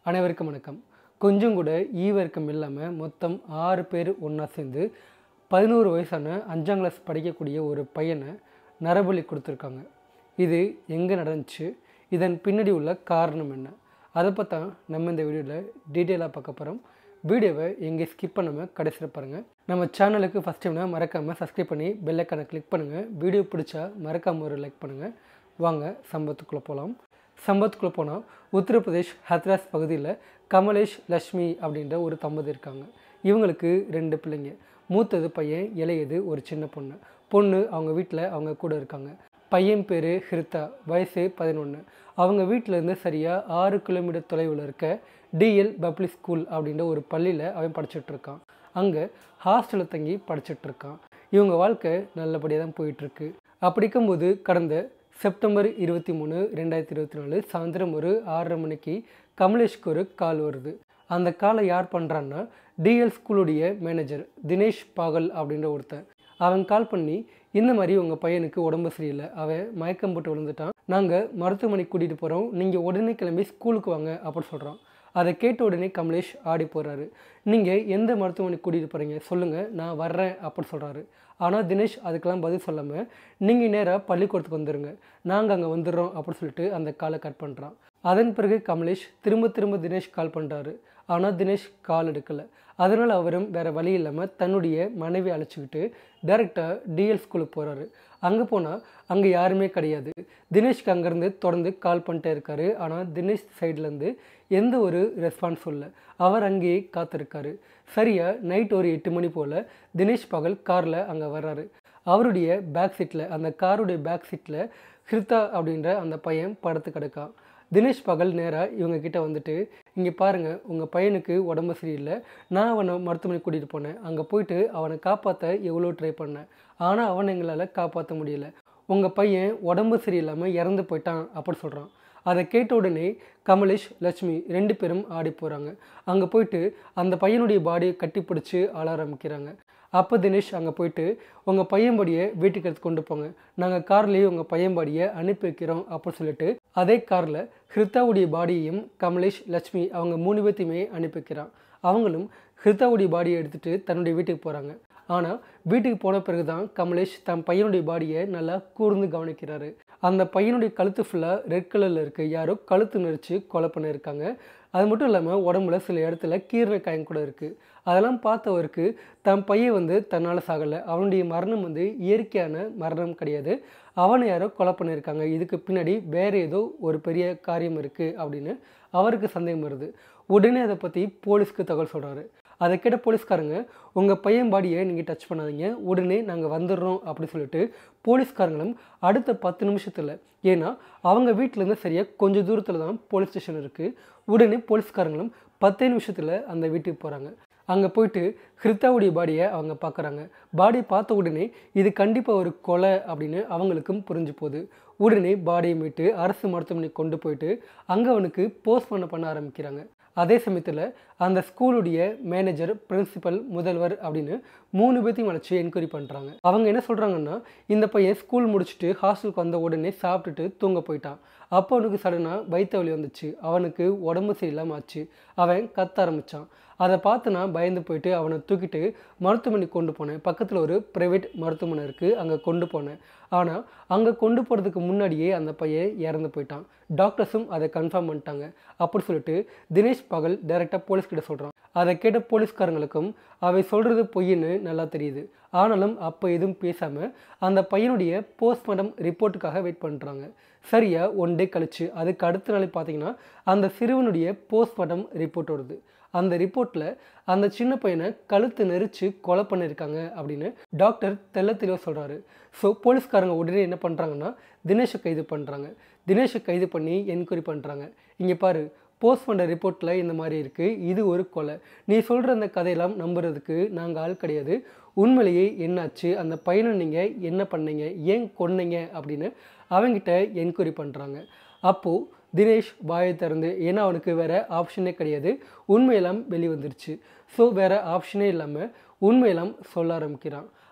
அனைவருக்கும் வணக்கம் கொஞ்சம் கூட ஈவர்க்கம் இல்லாமல் மொத்தம் ஆறு பேர் ஒன்றா சேர்ந்து பதினோரு வயசான அஞ்சாம் கிளாஸ் படிக்கக்கூடிய ஒரு பையனை நரபலி கொடுத்துருக்காங்க இது எங்கே நடந்துச்சு இதன் பின்னாடி உள்ள காரணம் என்ன அதை பற்றி நம்ம இந்த வீடியோவில் டீட்டெயிலாக பார்க்க போகிறோம் வீடியோவை எங்கே ஸ்கிப் பண்ணாமல் கடைசியில் பாருங்கள் நம்ம சேனலுக்கு ஃபஸ்ட் டைம்னா மறக்காமல் சப்ஸ்கிரைப் பண்ணி பெல்லைக்கான கிளிக் பண்ணுங்கள் வீடியோ பிடிச்சா மறக்காமல் ஒரு லைக் பண்ணுங்கள் வாங்க சம்பவத்துக்குள்ளே போகலாம் சம்பவத்துக்குள்ளே போனால் உத்தரப்பிரதேஷ் ஹத்ராஸ் பகுதியில் கமலேஷ் லக்ஷ்மி அப்படின்ற ஒரு தம்பதி இருக்காங்க இவங்களுக்கு ரெண்டு பிள்ளைங்க மூத்தது பையன் இளையது ஒரு சின்ன பொண்ணு பொண்ணு அவங்க வீட்டில் அவங்க கூட இருக்காங்க பையன் பேர் ஹிருத்தா வயசு பதினொன்று அவங்க வீட்டிலேருந்து சரியாக ஆறு கிலோமீட்டர் தொலைவில் இருக்க டிஎல் பப்ளிக் ஸ்கூல் அப்படின்ற ஒரு பள்ளியில் அவன் படிச்சுட்டு இருக்கான் அங்கே ஹாஸ்டலில் தங்கி படிச்சுட்டு இருக்கான் இவங்க வாழ்க்கை நல்லபடியாக தான் போயிட்டுருக்கு அப்படிக்கும்போது கடந்த செப்டம்பர் இருபத்தி மூணு ரெண்டாயிரத்தி இருபத்தி நாலு சாயந்தரம் ஒரு ஆறரை மணிக்கு கமலேஷ்க்கு ஒரு கால் வருது அந்த காலை யார் பண்ணுறான்னா டிஎல் ஸ்கூலுடைய மேனேஜர் தினேஷ் பாகல் அப்படின்ற ஒருத்தன் அவன் கால் பண்ணி இந்த மாதிரி உங்கள் பையனுக்கு உடம்பு சரியில்லை அவன் மயக்கம் போட்டு விழுந்துட்டான் நாங்கள் மருத்துவமனைக்கு கூட்டிகிட்டு போகிறோம் நீங்கள் உடனே கிளம்பி ஸ்கூலுக்கு வாங்க அப்படின்னு சொல்கிறான் அதை கேட்ட உடனே கமலேஷ் ஆடி போகிறாரு நீங்கள் எந்த மருத்துவமனைக்கு கூட்டிகிட்டு போகிறீங்க சொல்லுங்கள் நான் வர்றேன் அப்படின்னு சொல்கிறாரு ஆனால் தினேஷ் அதுக்கெல்லாம் பதில் சொல்லாமல் நீங்கள் நேராக பள்ளிக்கூடத்துக்கு வந்துடுங்க நாங்கள் அங்கே வந்துடுறோம் அப்படின்னு சொல்லிட்டு அந்த காலை கட் பண்ணுறான் அதன் பிறகு கமலேஷ் திரும்ப திரும்ப தினேஷ் கால் பண்ணுறாரு ஆனால் தினேஷ் கால் எடுக்கலை அதனால் அவரும் வேறு வழி இல்லாமல் தன்னுடைய மனைவி அழைச்சிக்கிட்டு டேரெக்டாக டிஎல் ஸ்கூலுக்கு போகிறாரு அங்கே போனால் அங்கே யாருமே கிடையாது தினேஷ்க்கு அங்கேருந்து தொடர்ந்து கால் பண்ணிட்டே இருக்காரு ஆனால் தினேஷ் சைட்லேருந்து எந்த ஒரு ரெஸ்பான்ஸும் இல்லை அவர் அங்கேயே காத்திருக்காரு சரியாக நைட் ஒரு எட்டு மணி போல் தினேஷ் பகல் காரில் அங்கே வர்றாரு அவருடைய பேக் சீட்டில் அந்த காருடைய பேக் சீட்டில் ஹிருத்தா அப்படின்ற அந்த பையன் படுத்து கிடக்கான் தினேஷ் பகல் நேராக இவங்க கிட்ட வந்துட்டு இங்கே பாருங்கள் உங்கள் பையனுக்கு உடம்பு சரியில்லை நான் அவனை மருத்துவமனை கூட்டிகிட்டு போனேன் அங்கே போயிட்டு அவனை காப்பாற்ற எவ்வளோ ட்ரை பண்ணேன் ஆனால் அவனை எங்களால் காப்பாற்ற முடியல உங்கள் பையன் உடம்பு சரியில்லாமல் இறந்து போயிட்டான் அப்படின்னு சொல்கிறான் அதை கேட்ட உடனே கமலேஷ் லட்சுமி ரெண்டு பேரும் ஆடி போகிறாங்க அங்கே போயிட்டு அந்த பையனுடைய பாடியை கட்டி பிடிச்சி ஆள ஆரம்பிக்கிறாங்க அப்போ தினேஷ் அங்கே போயிட்டு உங்கள் பையன் பாடியை வீட்டுக்கு எடுத்து கொண்டு போங்க நாங்கள் கார்லேயே உங்கள் பையன் பாடியை அனுப்பி வைக்கிறோம் அப்படின்னு சொல்லிட்டு அதே காரில் ஹிருத்தாவுடைய பாடியையும் கமலேஷ் லட்சுமி அவங்க மூணு பேர்த்தையுமே அனுப்பி வைக்கிறான் அவங்களும் ஹிருத்தாவுடைய பாடியை எடுத்துகிட்டு தன்னுடைய வீட்டுக்கு போகிறாங்க ஆனால் வீட்டுக்கு போன பிறகு தான் கமலேஷ் தன் பையனுடைய பாடியை நல்லா கூர்ந்து கவனிக்கிறாரு அந்த பையனுடைய கழுத்து ஃபுல்லாக ரெட் கலரில் இருக்குது யாரோ கழுத்து நெரிச்சு கொலை பண்ணியிருக்காங்க அது மட்டும் இல்லாமல் உடம்புல சில இடத்துல கீரண காயம் கூட இருக்குது அதெல்லாம் பார்த்தவருக்கு தன் பையன் வந்து தன்னால் சாகலை அவனுடைய மரணம் வந்து இயற்கையான மரணம் கிடையாது அவனை யாரோ கொலை பண்ணியிருக்காங்க இதுக்கு பின்னாடி வேறு ஏதோ ஒரு பெரிய காரியம் இருக்குது அப்படின்னு அவருக்கு சந்தேகம் வருது உடனே அதை பற்றி போலீஸ்க்கு தகவல் சொல்கிறாரு அதை கேட்ட போலீஸ்காரங்க உங்கள் பையன் பாடியை நீங்கள் டச் பண்ணாதீங்க உடனே நாங்கள் வந்துடுறோம் அப்படின்னு சொல்லிட்டு போலீஸ்காரங்களும் அடுத்த பத்து நிமிஷத்தில் ஏன்னா அவங்க வீட்டிலேருந்து சரியாக கொஞ்சம் தூரத்தில் தான் போலீஸ் ஸ்டேஷன் இருக்குது உடனே போலீஸ்காரங்களும் பத்தே நிமிஷத்தில் அந்த வீட்டுக்கு போகிறாங்க அங்கே போயிட்டு ஹிருத்தாவுடைய பாடியை அவங்க பார்க்குறாங்க பாடியை பார்த்த உடனே இது கண்டிப்பாக ஒரு கொலை அப்படின்னு அவங்களுக்கும் புரிஞ்சு போகுது உடனே பாடியை மீட்டு அரசு மருத்துவமனைக்கு கொண்டு போயிட்டு அங்கே அவனுக்கு போஸ்ட் பண்ண பண்ண ஆரம்பிக்கிறாங்க அதே சமயத்தில் அந்த ஸ்கூலுடைய மேனேஜர் பிரின்சிபல் முதல்வர் அப்படின்னு மூணு பேர்த்தையும் அழைச்சி என்கொயரி பண்ணுறாங்க அவங்க என்ன சொல்கிறாங்கன்னா இந்த பையன் ஸ்கூல் முடிச்சுட்டு ஹாஸ்டலுக்கு வந்த உடனே சாப்பிட்டுட்டு தூங்க போயிட்டான் அப்போ அவனுக்கு சடனாக வயிற்று வலி வந்துச்சு அவனுக்கு உடம்பு சரியில்லாமல் ஆச்சு அவன் கத்த ஆரம்பித்தான் அதை பார்த்து நான் பயந்து போயிட்டு அவனை தூக்கிட்டு மருத்துவமனைக்கு கொண்டு போனேன் பக்கத்தில் ஒரு ப்ரைவேட் மருத்துவமனை இருக்குது அங்கே கொண்டு போனேன் ஆனால் அங்கே கொண்டு போகிறதுக்கு முன்னாடியே அந்த பையன் இறந்து போயிட்டான் டாக்டர்ஸும் அதை கன்ஃபார்ம் பண்ணிட்டாங்க அப்படி சொல்லிட்டு தினேஷ் பகல் டைரெக்டாக போலீஸ்கிட்ட சொல்கிறான் அதை கேட்ட போலீஸ்காரங்களுக்கும் அவை சொல்கிறது பொய்ன்னு நல்லா தெரியுது ஆனாலும் அப்போ எதுவும் பேசாமல் அந்த பையனுடைய போஸ்ட்மார்ட்டம் ரிப்போர்ட்டுக்காக வெயிட் பண்ணுறாங்க சரியாக ஒன் டே கழிச்சு அதுக்கு அடுத்த நாள் பார்த்தீங்கன்னா அந்த சிறுவனுடைய போஸ்ட்மார்ட்டம் ரிப்போர்ட் வருது அந்த ரிப்போர்ட்டில் அந்த சின்ன பையனை கழுத்து நெரிச்சு கொலை பண்ணியிருக்காங்க அப்படின்னு டாக்டர் தெல்ல தெளிவாக சொல்கிறாரு ஸோ போலீஸ்காரங்க உடனே என்ன பண்ணுறாங்கன்னா தினேஷை கைது பண்ணுறாங்க தினேஷை கைது பண்ணி என்கொயரி பண்ணுறாங்க இங்கே பாரு போஸ்ட் பண்ண ரிப்போர்ட்டில் இந்த மாதிரி இருக்குது இது ஒரு கொலை நீ சொல்கிற அந்த கதையெல்லாம் நம்புறதுக்கு நாங்கள் ஆள் கிடையாது உண்மையிலேயே என்னாச்சு அந்த பையனை நீங்கள் என்ன பண்ணீங்க ஏன் கொன்னீங்க அப்படின்னு அவங்கிட்ட என்கொயரி பண்ணுறாங்க அப்போது தினேஷ் வாயை திறந்து ஏன்னா அவனுக்கு வேறு ஆப்ஷனே கிடையாது உண்மையெல்லாம் வெளிவந்துருச்சு ஸோ வேறு ஆப்ஷனே இல்லாமல் உண்மையெல்லாம் சொல்ல ஆரம்பிக்கிறான்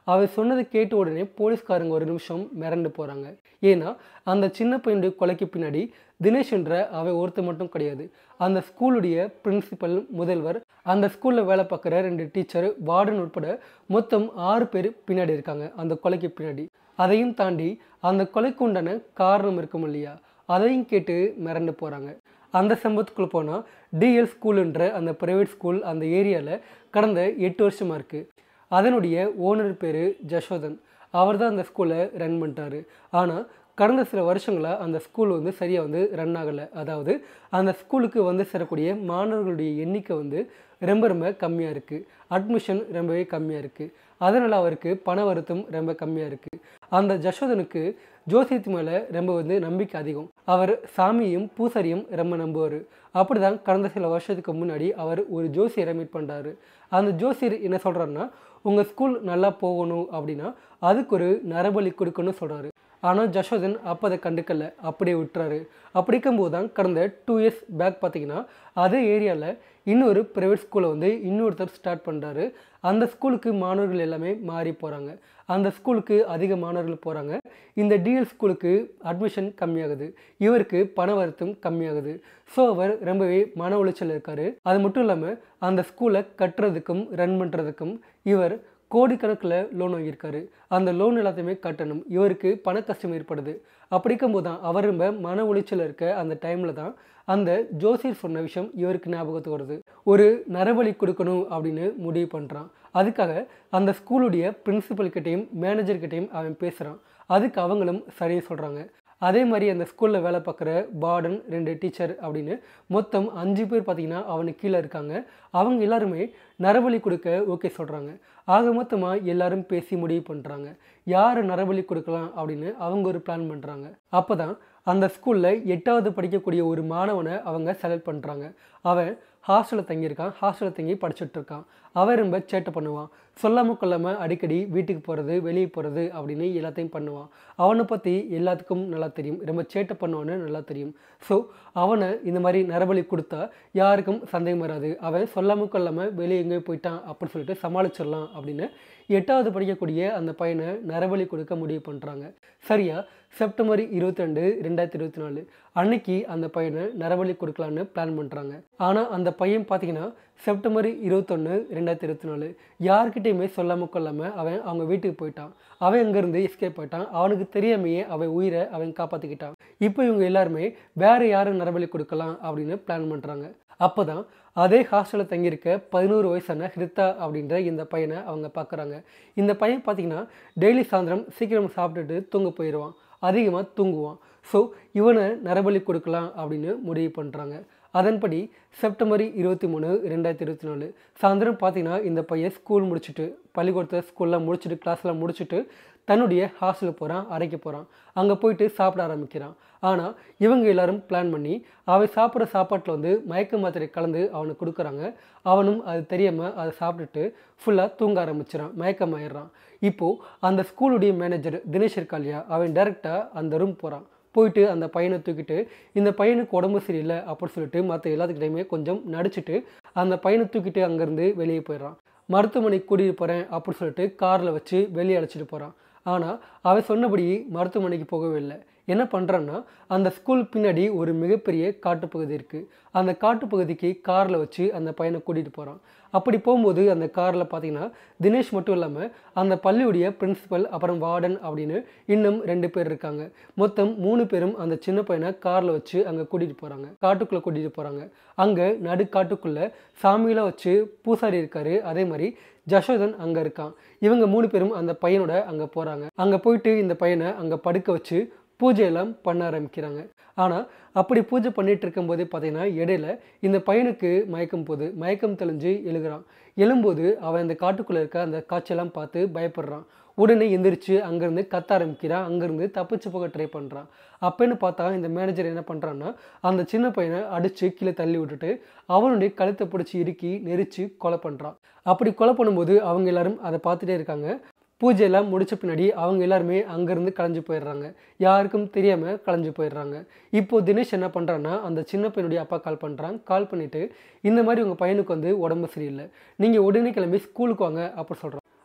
அவர் சொன்னதை கேட்ட உடனே போலீஸ்காரங்க ஒரு நிமிஷம் மிரண்டு போகிறாங்க ஏன்னா அந்த சின்ன பையனுடைய கொலைக்கு பின்னாடி தினேஷ் என்ற அவன் ஒருத்தர் மட்டும் கிடையாது அந்த ஸ்கூலுடைய பிரின்சிபல் முதல்வர் அந்த ஸ்கூலில் வேலை பார்க்குற ரெண்டு டீச்சர் வார்டன் உட்பட மொத்தம் ஆறு பேர் பின்னாடி இருக்காங்க அந்த கொலைக்கு பின்னாடி அதையும் தாண்டி அந்த கொலைக்கு உண்டான காரணம் இருக்கும் இல்லையா அதையும் கேட்டு மிரண்டு போகிறாங்க அந்த சம்பவத்துக்குள்ளே போனால் டிஎல் ஸ்கூலுன்ற அந்த ப்ரைவேட் ஸ்கூல் அந்த ஏரியாவில் கடந்த எட்டு வருஷமாக இருக்குது அதனுடைய ஓனர் பேர் ஜஷோதன் அவர் தான் அந்த ஸ்கூலை ரன் பண்ணிட்டாரு ஆனால் கடந்த சில வருஷங்களாக அந்த ஸ்கூல் வந்து சரியாக வந்து ரன் ஆகலை அதாவது அந்த ஸ்கூலுக்கு வந்து சேரக்கூடிய மாணவர்களுடைய எண்ணிக்கை வந்து ரொம்ப ரொம்ப கம்மியாக இருக்குது அட்மிஷன் ரொம்பவே கம்மியாக இருக்குது அதனால் அவருக்கு பண வருத்தம் ரொம்ப கம்மியாக இருக்குது அந்த ஜஷோதனுக்கு ஜோசியத்து மேலே ரொம்ப வந்து நம்பிக்கை அதிகம் அவர் சாமியும் பூசாரியும் ரொம்ப நம்புவார் அப்படி தான் கடந்த சில வருஷத்துக்கு முன்னாடி அவர் ஒரு ஜோசியரை மீட் பண்ணுறாரு அந்த ஜோசியர் என்ன சொல்கிறாருன்னா உங்கள் ஸ்கூல் நல்லா போகணும் அப்படின்னா அதுக்கு ஒரு நரபலி கொடுக்கணும்னு சொல்கிறாரு ஆனால் ஜஷோதன் அப்போ அதை கண்டுக்கல அப்படியே விட்டுறாரு அப்படிக்கும்போது தான் கடந்த டூ இயர்ஸ் பேக் பார்த்தீங்கன்னா அதே ஏரியாவில் இன்னொரு ப்ரைவேட் ஸ்கூலை வந்து இன்னொருத்தர் ஸ்டார்ட் பண்ணுறாரு அந்த ஸ்கூலுக்கு மாணவர்கள் எல்லாமே மாறி போகிறாங்க அந்த ஸ்கூலுக்கு அதிக மாணவர்கள் போகிறாங்க இந்த டிஎல் ஸ்கூலுக்கு அட்மிஷன் கம்மியாகுது இவருக்கு பண வருத்தம் கம்மியாகுது ஸோ அவர் ரொம்பவே மன உளைச்சல் இருக்கார் அது மட்டும் இல்லாமல் அந்த ஸ்கூலை கட்டுறதுக்கும் ரன் பண்ணுறதுக்கும் இவர் கோடிக்கணக்கில் லோன் வாங்கியிருக்காரு அந்த லோன் எல்லாத்தையுமே கட்டணும் இவருக்கு பண கஷ்டம் ஏற்படுது அப்படிக்கும்போது தான் அவர் ரொம்ப மன உளைச்சல் இருக்க அந்த டைமில் தான் அந்த ஜோசியர் சொன்ன விஷயம் இவருக்கு ஞாபகத்துக்கு வருது ஒரு நரபலி கொடுக்கணும் அப்படின்னு முடிவு பண்ணுறான் அதுக்காக அந்த ஸ்கூலுடைய பிரின்சிபல் கிட்டேயும் மேனேஜர் கிட்டேயும் அவன் பேசுகிறான் அதுக்கு அவங்களும் சரின்னு சொல்கிறாங்க அதே மாதிரி அந்த ஸ்கூலில் வேலை பார்க்குற வார்டன் ரெண்டு டீச்சர் அப்படின்னு மொத்தம் அஞ்சு பேர் பார்த்தீங்கன்னா அவனுக்கு கீழே இருக்காங்க அவங்க எல்லாருமே நரபலி கொடுக்க ஓகே சொல்கிறாங்க ஆக மொத்தமாக எல்லாரும் பேசி முடிவு பண்ணுறாங்க யார் நரபலி கொடுக்கலாம் அப்படின்னு அவங்க ஒரு பிளான் பண்ணுறாங்க அப்போ தான் அந்த ஸ்கூலில் எட்டாவது படிக்கக்கூடிய ஒரு மாணவனை அவங்க செலக்ட் பண்ணுறாங்க அவன் ஹாஸ்டலில் தங்கியிருக்கான் ஹாஸ்டலில் தங்கி படிச்சுட்டு இருக்கான் அவன் ரொம்ப சேட்டை பண்ணுவான் சொல்லாமல் கொள்ளாமல் அடிக்கடி வீட்டுக்கு போகிறது வெளியே போகிறது அப்படின்னு எல்லாத்தையும் பண்ணுவான் அவனை பற்றி எல்லாத்துக்கும் நல்லா தெரியும் ரொம்ப சேட்டை பண்ணுவான்னு நல்லா தெரியும் ஸோ அவனை இந்த மாதிரி நரபலி கொடுத்தா யாருக்கும் சந்தேகம் வராது அவன் சொல்லாமல் கொள்ளாமல் வெளியே எங்கேயோ போயிட்டான் அப்படின்னு சொல்லிட்டு சமாளிச்சிடலாம் அப்படின்னு எட்டாவது படிக்கக்கூடிய அந்த பையனை நரபலி கொடுக்க முடிவு பண்ணுறாங்க சரியா செப்டம்பர் இருபத்தி ரெண்டு ரெண்டாயிரத்தி இருபத்தி நாலு அன்னைக்கு அந்த பையனை நரபலி கொடுக்கலான்னு பிளான் பண்ணுறாங்க ஆனால் அந்த பையன் பார்த்தீங்கன்னா செப்டம்பர் இருபத்தொன்று ரெண்டாயிரத்தி இருபத்தி நாலு யார்கிட்டையுமே சொல்லாமல் கொள்ளாமல் அவன் அவங்க வீட்டுக்கு போயிட்டான் அவன் அங்கேருந்து எஸ்கேப் போயிட்டான் அவனுக்கு தெரியாமையே அவன் உயிரை அவன் காப்பாற்றிக்கிட்டான் இப்போ இவங்க எல்லாருமே வேறு யாரும் நரபலி கொடுக்கலாம் அப்படின்னு பிளான் பண்ணுறாங்க அப்போ தான் அதே ஹாஸ்டலில் தங்கியிருக்க பதினோரு வயசான ஹிரித்தா அப்படின்ற இந்த பையனை அவங்க பார்க்குறாங்க இந்த பையன் பார்த்தீங்கன்னா டெய்லி சாயந்தரம் சீக்கிரம் சாப்பிட்டுட்டு தூங்க போயிடுவான் அதிகமாக தூங்குவான் ஸோ இவனை நரபலி கொடுக்கலாம் அப்படின்னு முடிவு பண்ணுறாங்க அதன்படி செப்டம்பர் இருபத்தி மூணு ரெண்டாயிரத்தி இருபத்தி நாலு சாயந்தரம் பார்த்தீங்கன்னா இந்த பையன் ஸ்கூல் முடிச்சுட்டு பள்ளிக்கூடத்தை ஸ்கூல்லாம் முடிச்சுட்டு கிளாஸ்லாம் முடிச்சுட்டு தன்னுடைய ஹாஸ்டலுக்கு போகிறான் அறைக்கு போகிறான் அங்கே போயிட்டு சாப்பிட ஆரம்பிக்கிறான் ஆனால் இவங்க எல்லாரும் பிளான் பண்ணி அவன் சாப்பிட்ற சாப்பாட்டில் வந்து மயக்க மாத்திரை கலந்து அவனுக்கு கொடுக்குறாங்க அவனும் அது தெரியாமல் அதை சாப்பிட்டுட்டு ஃபுல்லாக தூங்க ஆரம்பிச்சிடான் மயக்கமாயிடுறான் இப்போது அந்த ஸ்கூலுடைய மேனேஜர் தினேஷ் இருக்கா இல்லையா அவன் டேரெக்டாக அந்த ரூம் போகிறான் போயிட்டு அந்த பையனை தூக்கிட்டு இந்த பையனுக்கு உடம்பு சரியில்லை அப்படின்னு சொல்லிட்டு மற்ற எல்லாத்துக்கிட்டையுமே கொஞ்சம் நடிச்சிட்டு அந்த பையனை தூக்கிட்டு அங்கேருந்து வெளியே போயிடுறான் மருத்துவமனைக்கு கூட்டிகிட்டு போகிறேன் அப்படின்னு சொல்லிட்டு காரில் வச்சு வெளியே அழைச்சிட்டு போகிறான் ஆனால் அவன் சொன்னபடி மருத்துவமனைக்கு போகவே இல்லை என்ன பண்ணுறான்னா அந்த ஸ்கூல் பின்னாடி ஒரு மிகப்பெரிய காட்டுப்பகுதி இருக்குது அந்த காட்டுப்பகுதிக்கு காரில் வச்சு அந்த பையனை கூட்டிகிட்டு போகிறான் அப்படி போகும்போது அந்த காரில் பார்த்தீங்கன்னா தினேஷ் மட்டும் இல்லாமல் அந்த பள்ளியுடைய பிரின்சிபல் அப்புறம் வார்டன் அப்படின்னு இன்னும் ரெண்டு பேர் இருக்காங்க மொத்தம் மூணு பேரும் அந்த சின்ன பையனை காரில் வச்சு அங்கே கூட்டிகிட்டு போகிறாங்க காட்டுக்குள்ளே கூட்டிகிட்டு போகிறாங்க அங்கே நடு காட்டுக்குள்ளே சாமியெல்லாம் வச்சு பூசாரி இருக்காரு அதே மாதிரி ஜஷோதன் அங்கே இருக்கான் இவங்க மூணு பேரும் அந்த பையனோட அங்கே போகிறாங்க அங்கே போயிட்டு இந்த பையனை அங்கே படுக்க வச்சு பூஜையெல்லாம் பண்ண ஆரம்பிக்கிறாங்க ஆனால் அப்படி பூஜை பண்ணிட்டு இருக்கும்போதே பார்த்தீங்கன்னா இடையில இந்த பையனுக்கு மயக்கம் போகுது மயக்கம் தெளிஞ்சு எழுகிறான் எழும்போது அவன் அந்த காட்டுக்குள்ளே இருக்க அந்த காட்சியெல்லாம் பார்த்து பயப்படுறான் உடனே எந்திரிச்சு அங்கேருந்து கத்த ஆரம்பிக்கிறான் அங்கேருந்து தப்பிச்சு போக ட்ரை பண்ணுறான் அப்போன்னு பார்த்தா இந்த மேனேஜர் என்ன பண்ணுறான்னா அந்த சின்ன பையனை அடித்து கீழே தள்ளி விட்டுட்டு அவனுடைய கழுத்தை பிடிச்சி இறுக்கி நெரிச்சு கொலை பண்ணுறான் அப்படி கொலை பண்ணும்போது அவங்க எல்லாரும் அதை பார்த்துட்டே இருக்காங்க பூஜையெல்லாம் முடிச்ச பின்னாடி அவங்க எல்லாருமே அங்கேருந்து கலைஞ்சு போயிடுறாங்க யாருக்கும் தெரியாமல் கலைஞ்சு போயிடுறாங்க இப்போ தினேஷ் என்ன பண்ணுறான்னா அந்த சின்ன பையனுடைய அப்பா கால் பண்ணுறான் கால் பண்ணிவிட்டு இந்த மாதிரி உங்கள் பையனுக்கு வந்து உடம்பு சரியில்லை நீங்கள் உடனே கிளம்பி ஸ்கூலுக்கு வாங்க அப்படி சொல்கிறான்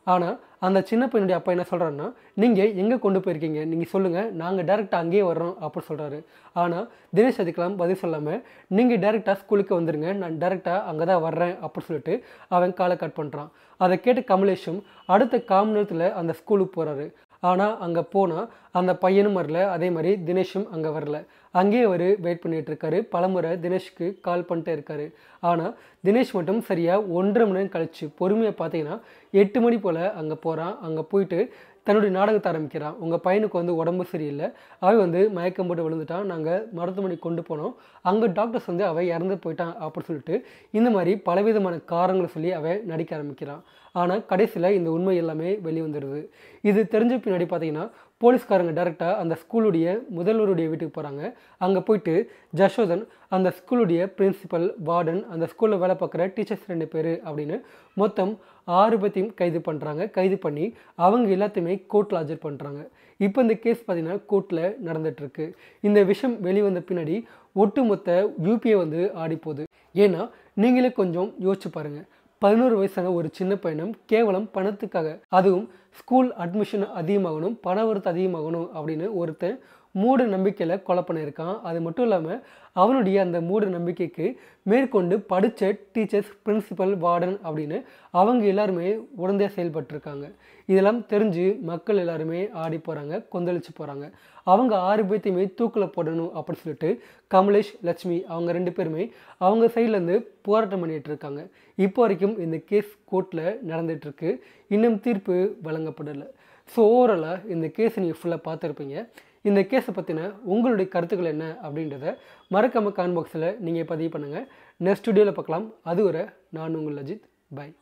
ஆனால் அந்த சின்ன பையனுடைய அப்பா என்ன சொல்கிறாருன்னா நீங்கள் எங்கே கொண்டு போயிருக்கீங்க நீங்கள் சொல்லுங்கள் நாங்கள் டேரெக்டாக அங்கேயே வர்றோம் அப்படின்னு சொல்கிறாரு ஆனால் தினேஷ் அதுக்கெல்லாம் பதில் சொல்லாமல் நீங்கள் டேரெக்டாக ஸ்கூலுக்கு வந்துடுங்க நான் டேரெக்டாக அங்கே தான் வர்றேன் அப்படின்னு சொல்லிட்டு அவன் காலை கட் பண்ணுறான் அதை கேட்டு கமலேஷும் அடுத்த காம நேரத்தில் அந்த ஸ்கூலுக்கு போகிறாரு ஆனால் அங்கே போனால் அந்த பையனும் வரல அதே மாதிரி தினேஷும் அங்கே வரல அங்கேயே அவர் வெயிட் பண்ணிட்டு இருக்காரு பலமுறை தினேஷ்க்கு கால் பண்ணிட்டே இருக்காரு ஆனால் தினேஷ் மட்டும் சரியாக ஒன்றரை மணி நேரம் கழிச்சு பொறுமையாக பார்த்தீங்கன்னா எட்டு மணி போல் அங்கே போகிறான் அங்கே போயிட்டு தன்னுடைய நாடகத்தை ஆரம்பிக்கிறான் உங்கள் பையனுக்கு வந்து உடம்பு சரியில்லை அவன் வந்து மயக்கம் போட்டு விழுந்துட்டான் நாங்கள் மருத்துவமனைக்கு கொண்டு போனோம் அங்கே டாக்டர்ஸ் வந்து அவன் இறந்து போயிட்டான் அப்படின்னு சொல்லிட்டு இந்த மாதிரி பலவிதமான காரணங்களை சொல்லி அவன் நடிக்க ஆரம்பிக்கிறான் ஆனால் கடைசியில் இந்த உண்மை எல்லாமே வெளியே வந்துடுது இது தெரிஞ்ச பின்னாடி பார்த்தீங்கன்னா போலீஸ்காரங்க டேரெக்டாக அந்த ஸ்கூலுடைய முதல்வருடைய வீட்டுக்கு போகிறாங்க அங்கே போயிட்டு ஜஷோதன் அந்த ஸ்கூலுடைய பிரின்சிபல் வார்டன் அந்த ஸ்கூலில் வேலை பார்க்குற டீச்சர்ஸ் ரெண்டு பேர் அப்படின்னு மொத்தம் ஆறு பேத்தையும் கைது பண்ணுறாங்க கைது பண்ணி அவங்க எல்லாத்தையுமே கோர்ட்டில் ஆஜர் பண்ணுறாங்க இப்போ இந்த கேஸ் பார்த்தீங்கன்னா கோர்ட்டில் நடந்துகிட்ருக்கு இந்த விஷயம் வெளிவந்த பின்னாடி ஒட்டுமொத்த யூபிஏ வந்து ஆடிப்போகுது ஏன்னா நீங்களே கொஞ்சம் யோசிச்சு பாருங்கள் பதினோரு வயசான ஒரு சின்ன பையனும் கேவலம் பணத்துக்காக அதுவும் ஸ்கூல் அட்மிஷன் அதிகமாகணும் பண வரத்து அதிகமாகணும் அப்படின்னு ஒருத்தன் மூட நம்பிக்கையில் கொலை பண்ணியிருக்கான் அது மட்டும் இல்லாமல் அவனுடைய அந்த மூட நம்பிக்கைக்கு மேற்கொண்டு படித்த டீச்சர்ஸ் பிரின்சிபல் வார்டன் அப்படின்னு அவங்க எல்லாருமே உடந்தையாக செயல்பட்டிருக்காங்க இதெல்லாம் தெரிஞ்சு மக்கள் எல்லாருமே ஆடி போகிறாங்க கொந்தளிச்சு போகிறாங்க அவங்க ஆறு பேர்த்தையுமே தூக்கில் போடணும் அப்படின்னு சொல்லிட்டு கமலேஷ் லட்சுமி அவங்க ரெண்டு பேருமே அவங்க சைட்லேருந்து போராட்டம் பண்ணிகிட்டு இருக்காங்க இப்போ வரைக்கும் இந்த கேஸ் கோர்ட்டில் நடந்துகிட்ருக்கு இன்னும் தீர்ப்பு வழங்கப்படலை ஸோ ஓவராலாக இந்த கேஸை நீங்கள் ஃபுல்லாக பார்த்துருப்பீங்க இந்த கேஸை பற்றின உங்களுடைய கருத்துக்கள் என்ன அப்படின்றத மறக்காமல் கான் பாக்ஸில் நீங்கள் பதிவு பண்ணுங்கள் நெக்ஸ்ட் வீடியோவில் பார்க்கலாம் அதுவரை நான் உங்கள் அஜித் பை